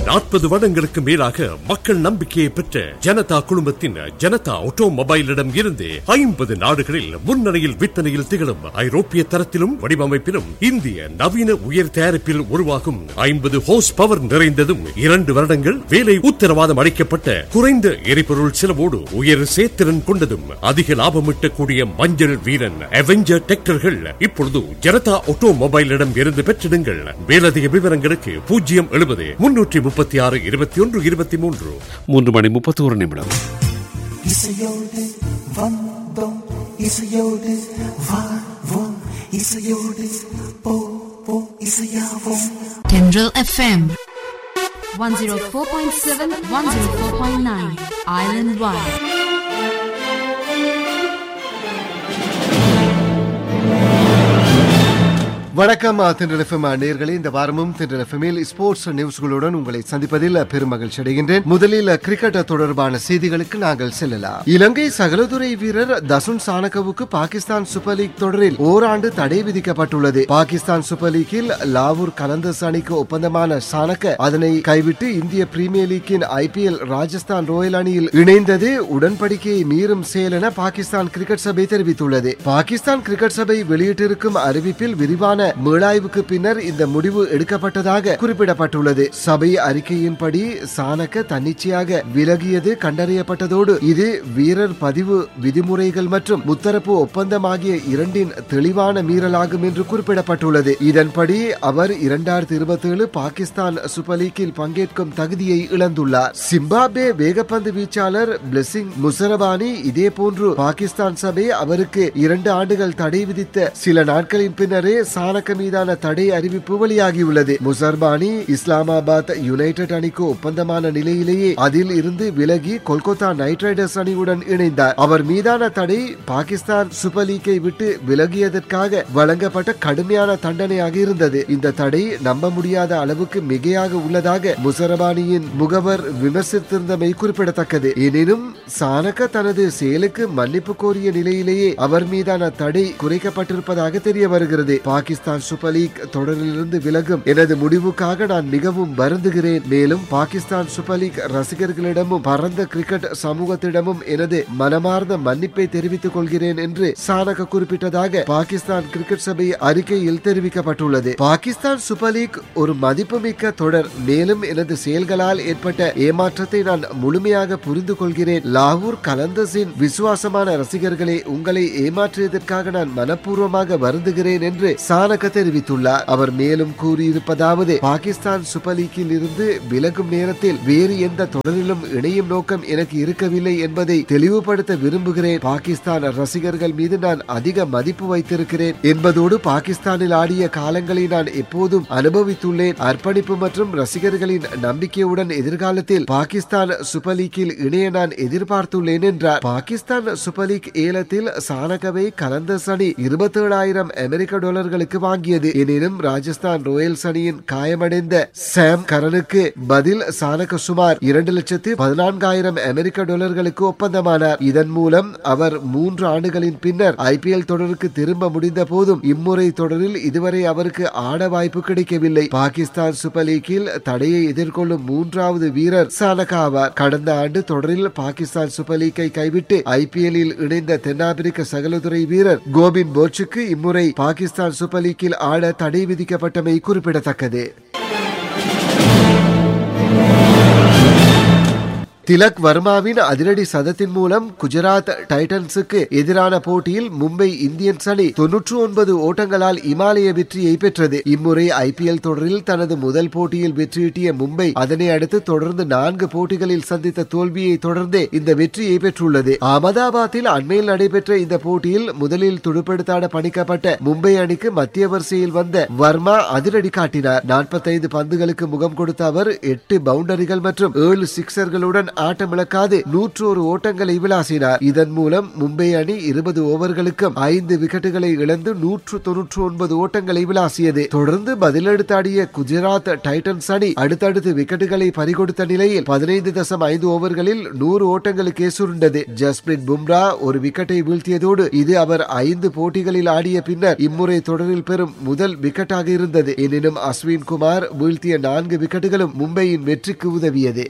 நாற்பது வருடங்களுக்கு மேலாக மக்கள் நம்பிக்கையை பெற்ற ஜனதா குழுமத்தின் ஜனதா ஆட்டோமொபைலிடம் இருந்து ஐம்பது நாடுகளில் முன்னணியில் விற்பனையில் திகழும் ஐரோப்பிய தரத்திலும் வடிவமைப்பிலும் இந்திய நவீன உயர் தயாரிப்பில் உருவாகும் ஐம்பது ஹோஸ் பவர் நிறைந்ததும் இரண்டு வருடங்கள் வேலை உத்தரவாதம் அளிக்கப்பட்ட குறைந்த எரிபொருள் செலவோடு உயர் சேத்திறன் கொண்டதும் அதிக லாபமிட்டக்கூடிய மஞ்சள் வீரன் அவெஞ்சர் டிராக்டர்கள் இப்பொழுது ஜனதா ஆட்டோமொபைலிடம் இருந்து பெற்றிடுங்கள் மேலதிக விவரங்களுக்கு பூஜ்ஜியம் எழுபது முன்னூற்றி முப்பத்தி ஆறு இருபத்தி ஒன்று இருபத்தி மூன்று மூன்று மணி முப்பத்தி ஒரு நிமிடம் இசையோடு வந்தோம் இசையோடு வாழ்வோம் இசையோடு போவோம் இசையாவோம் Tendril FM 104.7 104.9 Island Wide வணக்கம் தென்றல் எஃப்எம் நேர்களே இந்த வாரமும் தென்றல் எஃப்எம்மில் ஸ்போர்ட்ஸ் நியூஸ்களுடன் உங்களை சந்திப்பதில் பெருமகிழ்ச்சி அடைகின்றேன் முதலில் கிரிக்கெட் தொடர்பான செய்திகளுக்கு நாங்கள் செல்லலாம் இலங்கை சகலதுறை வீரர் தசுன் சானகவுக்கு பாகிஸ்தான் சூப்பர் லீக் தொடரில் ஓராண்டு தடை விதிக்கப்பட்டுள்ளது பாகிஸ்தான் சூப்பர் லீக்கில் லாவூர் கலந்தஸ் அணிக்கு ஒப்பந்தமான சானக அதனை கைவிட்டு இந்திய பிரீமியர் லீக்கின் ஐபிஎல் ராஜஸ்தான் ராயல் அணியில் இணைந்தது உடன்படிக்கையை மீறும் செயல் என பாகிஸ்தான் கிரிக்கெட் சபை தெரிவித்துள்ளது பாகிஸ்தான் கிரிக்கெட் சபை வெளியிட்டிருக்கும் அறிவிப்பில் விரிவான மீளாய்வுக்கு பின்னர் இந்த முடிவு எடுக்கப்பட்டதாக குறிப்பிடப்பட்டுள்ளது சபை அறிக்கையின்படி சானக தன்னிச்சையாக விலகியது கண்டறியப்பட்டதோடு இது வீரர் பதிவு விதிமுறைகள் மற்றும் முத்தரப்பு ஒப்பந்தம் ஆகிய இரண்டின் தெளிவான மீறலாகும் என்று குறிப்பிடப்பட்டுள்ளது இதன்படி அவர் இரண்டாயிரத்தி இருபத்தி ஏழு பாகிஸ்தான் சூப்பர் லீக்கில் பங்கேற்கும் தகுதியை இழந்துள்ளார் சிம்பாப்வே வேகப்பந்து வீச்சாளர் பிளெஸிங் முசரபானி இதே போன்று பாகிஸ்தான் சபை அவருக்கு இரண்டு ஆண்டுகள் தடை விதித்த சில நாட்களின் பின்னரே சானக மீதான தடை அறிவிப்பு வெளியாகியுள்ளது முசர்பானி இஸ்லாமாபாத் யுனைடெட் அணிக்கு ஒப்பந்தமான நிலையிலேயே அதில் இருந்து விலகி கொல்கத்தா நைட் ரைடர்ஸ் அணியுடன் இணைந்தார் அவர் மீதான தடை பாகிஸ்தான் சூப்பர் லீக்கை விட்டு விலகியதற்காக வழங்கப்பட்ட கடுமையான தண்டனையாக இருந்தது இந்த தடை நம்ப முடியாத அளவுக்கு மிகையாக உள்ளதாக முசரபானியின் முகவர் விமர்சித்திருந்தமை குறிப்பிடத்தக்கது எனினும் சானக தனது செயலுக்கு மன்னிப்பு கோரிய நிலையிலேயே அவர் மீதான தடை குறைக்கப்பட்டிருப்பதாக தெரிய வருகிறது பாகிஸ்தான் சூப்பர் லீக் தொடரிலிருந்து விலகும் எனது முடிவுக்காக நான் மிகவும் வருந்துகிறேன் மேலும் பாகிஸ்தான் சூப்பர் லீக் ரசிகர்களிடமும் பரந்த கிரிக்கெட் சமூகத்திடமும் எனது மனமார்ந்த மன்னிப்பை தெரிவித்துக் கொள்கிறேன் என்று சானக குறிப்பிட்டதாக பாகிஸ்தான் கிரிக்கெட் சபை அறிக்கையில் தெரிவிக்கப்பட்டுள்ளது பாகிஸ்தான் சூப்பர் லீக் ஒரு மதிப்புமிக்க தொடர் மேலும் எனது செயல்களால் ஏற்பட்ட ஏமாற்றத்தை நான் முழுமையாக புரிந்து கொள்கிறேன் லாகூர் கலந்தஸின் விசுவாசமான ரசிகர்களே உங்களை ஏமாற்றியதற்காக நான் மனப்பூர்வமாக வருந்துகிறேன் என்று சானக தெரிவித்துள்ளார் அவர் மேலும் கூறியிருப்பதாவது பாகிஸ்தான் சூப்பர் லீக்கில் இருந்து விலகும் நேரத்தில் வேறு எந்த தொடரிலும் இணையும் நோக்கம் எனக்கு இருக்கவில்லை என்பதை தெளிவுபடுத்த விரும்புகிறேன் பாகிஸ்தான் ரசிகர்கள் மீது நான் அதிக மதிப்பு வைத்திருக்கிறேன் என்பதோடு பாகிஸ்தானில் ஆடிய காலங்களை நான் எப்போதும் அனுபவித்துள்ளேன் அர்ப்பணிப்பு மற்றும் ரசிகர்களின் நம்பிக்கையுடன் எதிர்காலத்தில் பாகிஸ்தான் சூப்பர் லீக்கில் இணைய நான் எதிர்பார்த்துள்ளேன் என்றார் பாகிஸ்தான் சூப்பர் லீக் ஏலத்தில் சானகவை கலந்தஸ் அணி இருபத்தேழாயிரம் அமெரிக்க டாலர்களுக்கு வாங்கியது எனினும் ராஜஸ்தான் ராயல்ஸ் அணியின் காயமடைந்த சாம் கரனுக்கு பதில் சானக சுமார் இரண்டு லட்சத்து பதினான்காயிரம் அமெரிக்க டாலர்களுக்கு ஒப்பந்தமானார் இதன் மூலம் அவர் மூன்று ஆண்டுகளின் பின்னர் ஐபிஎல் தொடருக்கு திரும்ப முடிந்த போதும் இம்முறை தொடரில் இதுவரை அவருக்கு ஆட வாய்ப்பு கிடைக்கவில்லை பாகிஸ்தான் சூப்பர் லீக்கில் தடையை எதிர்கொள்ளும் மூன்றாவது வீரர் சானகா ஆவார் கடந்த ஆண்டு தொடரில் பாகிஸ்தான் சூப்பர் லீக்கை கைவிட்டு ஐபிஎல்லில் இணைந்த தென்னாப்பிரிக்க சகலதுறை வீரர் கோபின் போச்சுக்கு இம்முறை பாகிஸ்தான் சூப்பர் லீக்கில் ஆட தடை விதிக்கப்பட்டமை குறிப்பிடத்தக்கது திலக் வர்மாவின் அதிரடி சதத்தின் மூலம் குஜராத் டைட்டன்ஸுக்கு எதிரான போட்டியில் மும்பை இந்தியன்ஸ் அணி தொன்னூற்று ஒன்பது ஓட்டங்களால் இமாலய வெற்றியை பெற்றது இம்முறை ஐபிஎல் தொடரில் தனது முதல் போட்டியில் வெற்றியீட்டிய மும்பை அதனை அடுத்து தொடர்ந்து நான்கு போட்டிகளில் சந்தித்த தோல்வியை தொடர்ந்தே இந்த வெற்றியை பெற்றுள்ளது அகமதாபாத்தில் அண்மையில் நடைபெற்ற இந்த போட்டியில் முதலில் துடுப்படுத்தாட பணிக்கப்பட்ட மும்பை அணிக்கு மத்திய வரிசையில் வந்த வர்மா அதிரடி காட்டினார் நாற்பத்தைந்து பந்துகளுக்கு முகம் கொடுத்த அவர் எட்டு பவுண்டரிகள் மற்றும் ஏழு சிக்சர்களுடன் ஆட்டமிழக்காது நூற்று ஒரு ஓட்டங்களை விளாசினார் இதன் மூலம் மும்பை அணி இருபது ஓவர்களுக்கும் ஐந்து விக்கெட்டுகளை இழந்து நூற்று தொன்னூற்று ஒன்பது ஓட்டங்களை விளாசியது தொடர்ந்து பதிலெடுத்தாடிய குஜராத் டைட்டன்ஸ் அணி அடுத்தடுத்து விக்கெட்டுகளை பறிகொடுத்த நிலையில் பதினைந்து தசம் ஐந்து ஓவர்களில் நூறு ஓட்டங்களுக்கே சுருண்டது ஜஸ்பிரித் பும்ரா ஒரு விக்கெட்டை வீழ்த்தியதோடு இது அவர் ஐந்து போட்டிகளில் ஆடிய பின்னர் இம்முறை தொடரில் பெறும் முதல் விக்கெட்டாக இருந்தது எனினும் அஸ்வின் குமார் வீழ்த்திய நான்கு விக்கெட்டுகளும் மும்பையின் வெற்றிக்கு உதவியது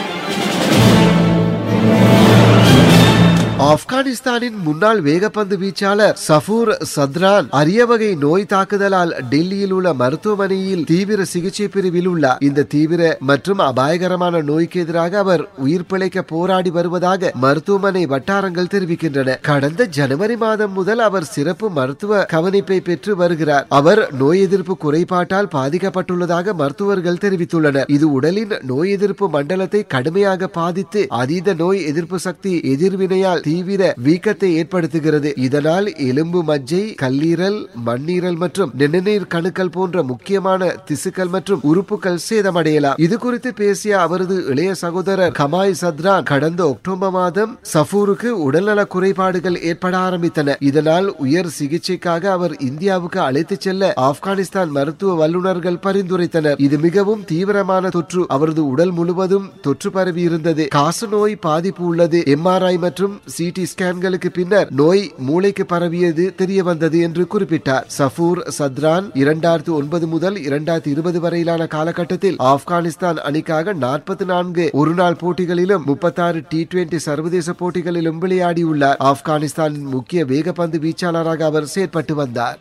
ஆப்கானிஸ்தானின் முன்னாள் வேகப்பந்து வீச்சாளர் சஃபூர் சத்ரான் அரிய வகை நோய் தாக்குதலால் டெல்லியில் உள்ள மருத்துவமனையில் தீவிர சிகிச்சை பிரிவில் உள்ளார் இந்த தீவிர மற்றும் அபாயகரமான நோய்க்கு எதிராக அவர் உயிர் பிழைக்க போராடி வருவதாக மருத்துவமனை வட்டாரங்கள் தெரிவிக்கின்றன கடந்த ஜனவரி மாதம் முதல் அவர் சிறப்பு மருத்துவ கவனிப்பை பெற்று வருகிறார் அவர் நோய் எதிர்ப்பு குறைபாட்டால் பாதிக்கப்பட்டுள்ளதாக மருத்துவர்கள் தெரிவித்துள்ளனர் இது உடலின் நோய் எதிர்ப்பு மண்டலத்தை கடுமையாக பாதித்து அதீத நோய் எதிர்ப்பு சக்தி எதிர்வினையால் தீவிர வீக்கத்தை ஏற்படுத்துகிறது இதனால் எலும்பு மஜ்ஜை கல்லீரல் மண்ணீரல் மற்றும் நிணநீர் கணுக்கள் போன்ற முக்கியமான திசுக்கள் மற்றும் உறுப்புகள் சேதமடையலாம் இது குறித்து பேசிய அவரது இளைய சகோதரர் கமாய் சத்ரான் கடந்த அக்டோபர் மாதம் சஃபூருக்கு உடல்நல குறைபாடுகள் ஏற்பட ஆரம்பித்தன இதனால் உயர் சிகிச்சைக்காக அவர் இந்தியாவுக்கு அழைத்துச் செல்ல ஆப்கானிஸ்தான் மருத்துவ வல்லுநர்கள் பரிந்துரைத்தனர் இது மிகவும் தீவிரமான தொற்று அவரது உடல் முழுவதும் தொற்று பரவி இருந்தது காசநோய் பாதிப்பு உள்ளது எம்ஆர்ஐ மற்றும் சிடி ஸ்கேன்களுக்கு பின்னர் நோய் மூளைக்கு பரவியது தெரிய வந்தது என்று குறிப்பிட்டார் சஃபூர் சத்ரான் இரண்டாயிரத்து ஒன்பது முதல் இரண்டாயிரத்து இருபது வரையிலான காலகட்டத்தில் ஆப்கானிஸ்தான் அணிக்காக நாற்பத்தி நான்கு ஒருநாள் போட்டிகளிலும் முப்பத்தாறு டி டுவெண்டி சர்வதேச போட்டிகளிலும் விளையாடியுள்ளார் ஆப்கானிஸ்தானின் முக்கிய வேகப்பந்து வீச்சாளராக அவர் செயற்பட்டு வந்தார்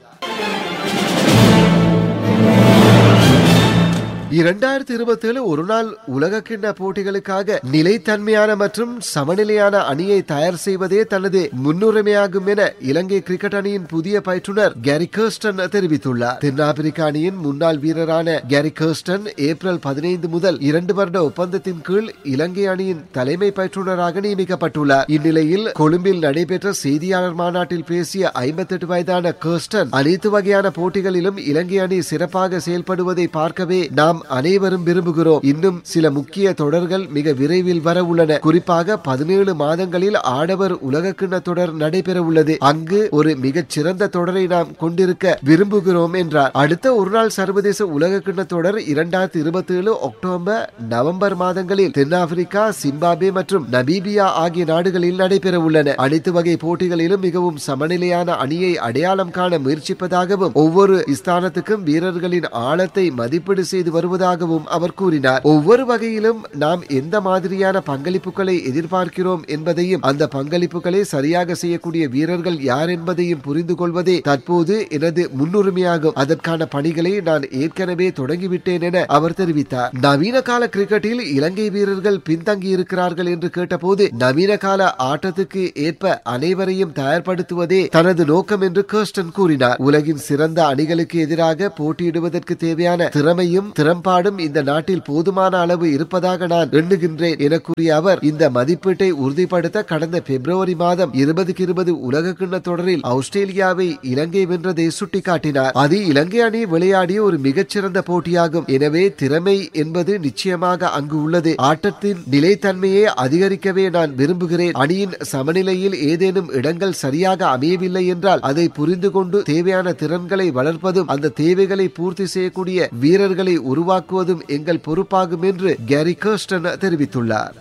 இரண்டாயிரத்தி இருபத்தி ஏழு ஒரு நாள் உலகக்கிண்ண போட்டிகளுக்காக நிலைத்தன்மையான மற்றும் சமநிலையான அணியை தயார் செய்வதே தனது முன்னுரிமையாகும் என இலங்கை கிரிக்கெட் அணியின் புதிய பயிற்றுனர் கேரி கர்ஸ்டன் தெரிவித்துள்ளார் தென்னாப்பிரிக்க அணியின் முன்னாள் வீரரான கேரி கர்ஸ்டன் ஏப்ரல் பதினைந்து முதல் இரண்டு வருட ஒப்பந்தத்தின் கீழ் இலங்கை அணியின் தலைமை பயிற்றுனராக நியமிக்கப்பட்டுள்ளார் இந்நிலையில் கொழும்பில் நடைபெற்ற செய்தியாளர் மாநாட்டில் பேசிய ஐம்பத்தி எட்டு வயதான கர்ஸ்டன் அனைத்து வகையான போட்டிகளிலும் இலங்கை அணி சிறப்பாக செயல்படுவதை பார்க்கவே நாம் அனைவரும் விரும்புகிறோம் இன்னும் சில முக்கிய தொடர்கள் மிக விரைவில் வர உள்ளன குறிப்பாக பதினேழு மாதங்களில் ஆடவர் உலகக்கிண்ண தொடர் நடைபெற உள்ளது அங்கு ஒரு மிகச் சிறந்த தொடரை நாம் கொண்டிருக்க விரும்புகிறோம் என்றார் அடுத்த ஒருநாள் சர்வதேச உலகக்கிண்ண தொடர் இரண்டாயிரத்தி இருபத்தி ஏழு அக்டோபர் நவம்பர் மாதங்களில் தென்னாப்பிரிக்கா சிம்பாபே மற்றும் நமீபியா ஆகிய நாடுகளில் நடைபெற உள்ளன அனைத்து வகை போட்டிகளிலும் மிகவும் சமநிலையான அணியை அடையாளம் காண முயற்சிப்பதாகவும் ஒவ்வொரு ஸ்தானத்துக்கும் வீரர்களின் ஆழத்தை மதிப்பீடு செய்து வருவதாகவும் அவர் கூறினார் ஒவ்வொரு வகையிலும் நாம் எந்த மாதிரியான பங்களிப்புகளை எதிர்பார்க்கிறோம் என்பதையும் அந்த பங்களிப்புகளை சரியாக செய்யக்கூடிய வீரர்கள் யார் என்பதையும் புரிந்து கொள்வதே தற்போது எனது முன்னுரிமையாகும் அதற்கான பணிகளை நான் ஏற்கனவே தொடங்கிவிட்டேன் என அவர் தெரிவித்தார் நவீன கால கிரிக்கெட்டில் இலங்கை வீரர்கள் பின்தங்கி இருக்கிறார்கள் என்று கேட்டபோது நவீன கால ஆட்டத்துக்கு ஏற்ப அனைவரையும் தயார்படுத்துவதே தனது நோக்கம் என்று கர்ஸ்டன் கூறினார் உலகின் சிறந்த அணிகளுக்கு எதிராக போட்டியிடுவதற்கு தேவையான திறமையும் திறம்பாடும் இந்த நாட்டில் போதுமான அளவு இருப்பதாக நான் எண்ணுகின்றேன் என கூறிய அவர் இந்த மதிப்பீட்டை உறுதிப்படுத்த கடந்த பிப்ரவரி மாதம் இருபதுக்கு இருபது உலக கிண்ண தொடரில் ஆஸ்திரேலியாவை இலங்கை வென்றதை சுட்டிக்காட்டினார் அது இலங்கை அணி விளையாடிய ஒரு மிகச்சிறந்த போட்டியாகும் எனவே திறமை என்பது நிச்சயமாக அங்கு உள்ளது ஆட்டத்தின் நிலைத்தன்மையை அதிகரிக்கவே நான் விரும்புகிறேன் அணியின் சமநிலையில் ஏதேனும் இடங்கள் சரியாக அமையவில்லை என்றால் அதை புரிந்து கொண்டு தேவையான திறன்களை வளர்ப்பதும் அந்த தேவைகளை பூர்த்தி செய்யக்கூடிய வீரர்களை உருவாக்குவதும் எங்கள் பொறுப்பாகும் என்று கேரி கர்ஸ்டன் தெரிவித்துள்ளார்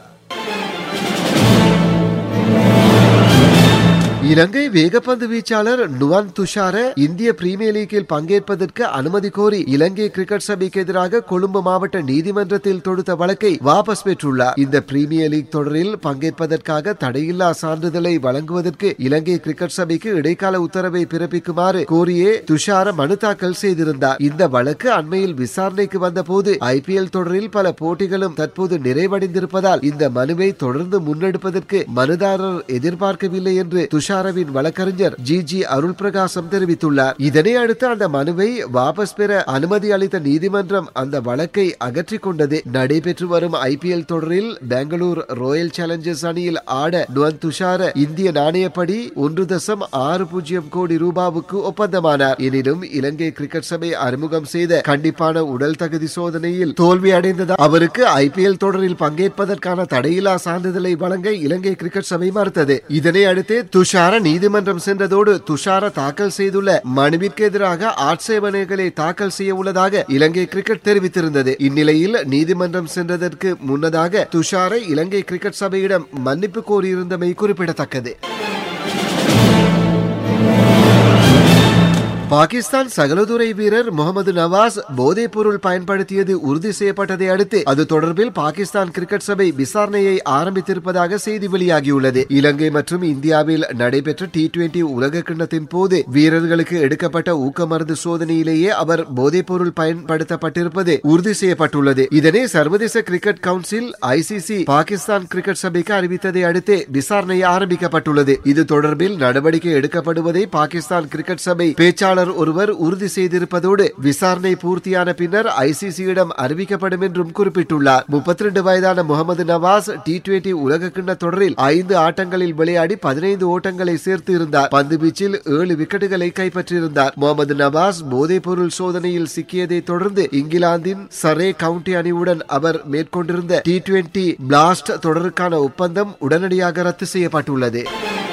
இலங்கை வேகப்பந்து வீச்சாளர் நுவான் துஷார இந்திய பிரீமியர் லீக்கில் பங்கேற்பதற்கு அனுமதி கோரி இலங்கை கிரிக்கெட் சபைக்கு எதிராக கொழும்பு மாவட்ட நீதிமன்றத்தில் தொடுத்த வழக்கை வாபஸ் பெற்றுள்ளார் இந்த பிரீமியர் லீக் தொடரில் பங்கேற்பதற்காக தடையில்லா சான்றிதழை வழங்குவதற்கு இலங்கை கிரிக்கெட் சபைக்கு இடைக்கால உத்தரவை பிறப்பிக்குமாறு கோரியே துஷார மனு தாக்கல் செய்திருந்தார் இந்த வழக்கு அண்மையில் விசாரணைக்கு வந்தபோது ஐபிஎல் தொடரில் பல போட்டிகளும் தற்போது நிறைவடைந்திருப்பதால் இந்த மனுவை தொடர்ந்து முன்னெடுப்பதற்கு மனுதாரர் எதிர்பார்க்கவில்லை என்று துஷார துஷாரவின் வழக்கறிஞர் ஜி ஜி அருள் பிரகாசம் தெரிவித்துள்ளார் இதனை அடுத்து அந்த மனுவை வாபஸ் பெற அனுமதி அளித்த நீதிமன்றம் அந்த வழக்கை அகற்றிக் கொண்டது நடைபெற்று வரும் ஐபிஎல் தொடரில் பெங்களூர் ராயல் சேலஞ்சர்ஸ் அணியில் ஆட நுவன் துஷார இந்திய நாணயப்படி ஒன்று தசம் ஆறு பூஜ்ஜியம் கோடி ரூபாவுக்கு ஒப்பந்தமானார் எனினும் இலங்கை கிரிக்கெட் சபை அறிமுகம் செய்த கண்டிப்பான உடல் தகுதி சோதனையில் தோல்வி அடைந்ததால் அவருக்கு ஐபிஎல் தொடரில் பங்கேற்பதற்கான தடையில்லா சான்றிதழை வழங்க இலங்கை கிரிக்கெட் சபை மறுத்தது இதனை அடுத்து துஷார நீதிமன்றம் சென்றதோடு துஷார தாக்கல் செய்துள்ள மனுவிற்கு எதிராக ஆட்சேபனைகளை தாக்கல் செய்ய உள்ளதாக இலங்கை கிரிக்கெட் தெரிவித்திருந்தது இந்நிலையில் நீதிமன்றம் சென்றதற்கு முன்னதாக துஷார இலங்கை கிரிக்கெட் சபையிடம் மன்னிப்பு கோரியிருந்தமை குறிப்பிடத்தக்கது பாகிஸ்தான் சகலதுறை வீரர் முகமது நவாஸ் போதைப் பொருள் பயன்படுத்தியது உறுதி செய்யப்பட்டதை அடுத்து அது தொடர்பில் பாகிஸ்தான் கிரிக்கெட் சபை விசாரணையை ஆரம்பித்திருப்பதாக செய்தி வெளியாகியுள்ளது இலங்கை மற்றும் இந்தியாவில் நடைபெற்ற டி டுவெண்டி உலக கிண்ணத்தின் போது வீரர்களுக்கு எடுக்கப்பட்ட ஊக்க மருந்து சோதனையிலேயே அவர் போதைப் பொருள் பயன்படுத்தப்பட்டிருப்பது உறுதி செய்யப்பட்டுள்ளது இதனை சர்வதேச cricket council ICC Pakistan cricket சபைக்கு அறிவித்ததை அடுத்து விசாரணை ஆரம்பிக்கப்பட்டுள்ளது இது தொடர்பில் நடவடிக்கை எடுக்கப்படுவதை பாகிஸ்தான் கிரிக்கெட் சபை பேச்சாளர் ஒருவர் உறுதி செய்திருப்பதோடு விசாரணை பூர்த்தியான பின்னர் ஐசிசியிடம் அறிவிக்கப்படும் என்றும் குறிப்பிட்டுள்ளார் முப்பத்தி ரெண்டு வயதான முகமது நவாஸ் டி டுவெண்டி உலக கிண்ண தொடரில் ஐந்து ஆட்டங்களில் விளையாடி பதினைந்து ஓட்டங்களை சேர்த்து இருந்தார் பந்து வீச்சில் ஏழு விக்கெட்டுகளை கைப்பற்றியிருந்தார் முகமது நவாஸ் போதைப் பொருள் சோதனையில் சிக்கியதை தொடர்ந்து இங்கிலாந்தின் சரே கவுண்டி அணியுடன் அவர் மேற்கொண்டிருந்த டி டுவெண்டி பிளாஸ்ட் தொடருக்கான ஒப்பந்தம் உடனடியாக ரத்து செய்யப்பட்டுள்ளது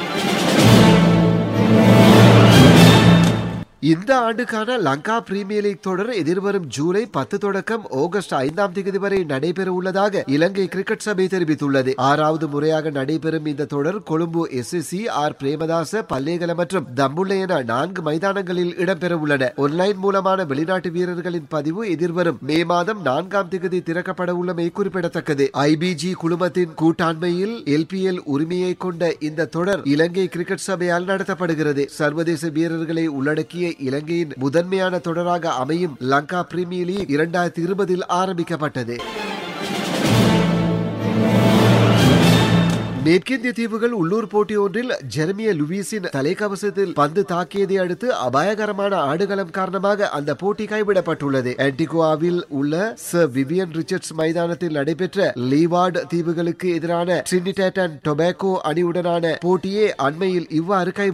இந்த ஆண்டுக்கான லங்கா பிரீமியர் லீக் தொடர் எதிர்வரும் ஜூலை பத்து தொடக்கம் ஆகஸ்ட் ஐந்தாம் தேதி வரை நடைபெற உள்ளதாக இலங்கை கிரிக்கெட் சபை தெரிவித்துள்ளது ஆறாவது முறையாக நடைபெறும் இந்த தொடர் கொழும்பு எஸ்எஸ்சி ஆர் பிரேமதாச பல்லேகல மற்றும் தம்புள்ள என நான்கு மைதானங்களில் இடம்பெற உள்ளன ஒன்லைன் மூலமான வெளிநாட்டு வீரர்களின் பதிவு எதிர்வரும் மே மாதம் நான்காம் தேதி திறக்கப்பட உள்ளமை குறிப்பிடத்தக்கது ஐபிஜி குழுமத்தின் கூட்டாண்மையில் எல்பிஎல் உரிமையை கொண்ட இந்த தொடர் இலங்கை கிரிக்கெட் சபையால் நடத்தப்படுகிறது சர்வதேச வீரர்களை உள்ளடக்கிய இலங்கையின் முதன்மையான தொடராக அமையும் லங்கா பிரீமியர் லீக் இரண்டாயிரத்தி இருபதில் ஆரம்பிக்கப்பட்டது மேற்கிந்திய தீவுகள் உள்ளூர் போட்டி ஒன்றில் ஜெர்மிய லுவிஸின் தலைக்கவசத்தில் பந்து தாக்கியதை அடுத்து அபாயகரமான ஆடுகளம் காரணமாக அந்த போட்டி கைவிடப்பட்டுள்ளது ஆன்டிகுவாவில் உள்ள சர் விவியன் ரிச்சர்ட்ஸ் மைதானத்தில் நடைபெற்ற லீவார்ட் தீவுகளுக்கு எதிரான ட்ரினிடேட் அண்ட் டொபாக்கோ அணியுடனான போட்டியே அண்மையில் இவ்வாறு கை